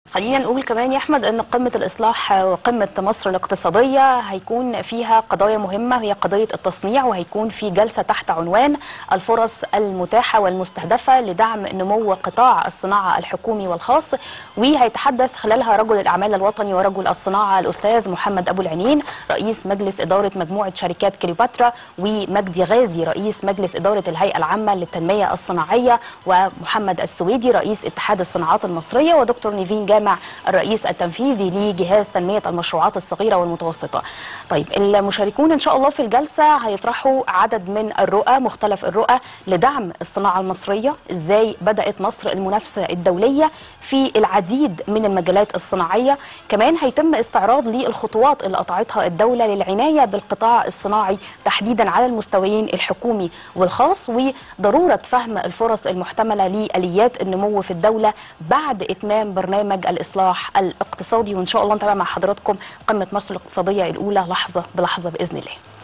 خلينا نقول كمان يا احمد ان قمه الاصلاح وقمه مصر الاقتصاديه هيكون فيها قضايا مهمه هي قضيه التصنيع وهيكون في جلسه تحت عنوان الفرص المتاحه والمستهدفه لدعم نمو قطاع الصناعه الحكومي والخاص وهيتحدث خلالها رجل الاعمال الوطني ورجل الصناعه الاستاذ محمد ابو العنين رئيس مجلس اداره مجموعه شركات كليوباترا ومجدي غازي رئيس مجلس اداره الهيئه العامه للتنميه الصناعيه ومحمد السويدي رئيس اتحاد الصناعات المصريه ودكتور نيفين جامع الرئيس التنفيذي لجهاز تنميه المشروعات الصغيره والمتوسطه. طيب المشاركون ان شاء الله في الجلسه هيطرحوا عدد من الرؤى مختلف الرؤى لدعم الصناعه المصريه، ازاي بدات مصر المنافسه الدوليه في العديد من المجالات الصناعيه، كمان هيتم استعراض للخطوات اللي قطعتها الدوله للعنايه بالقطاع الصناعي تحديدا على المستويين الحكومي والخاص وضروره فهم الفرص المحتمله لاليات النمو في الدوله بعد اتمام برنامج الاصلاح الاقتصادي وان شاء الله نتابع مع حضراتكم قمه مصر الاقتصاديه الاولى لحظه بلحظه باذن الله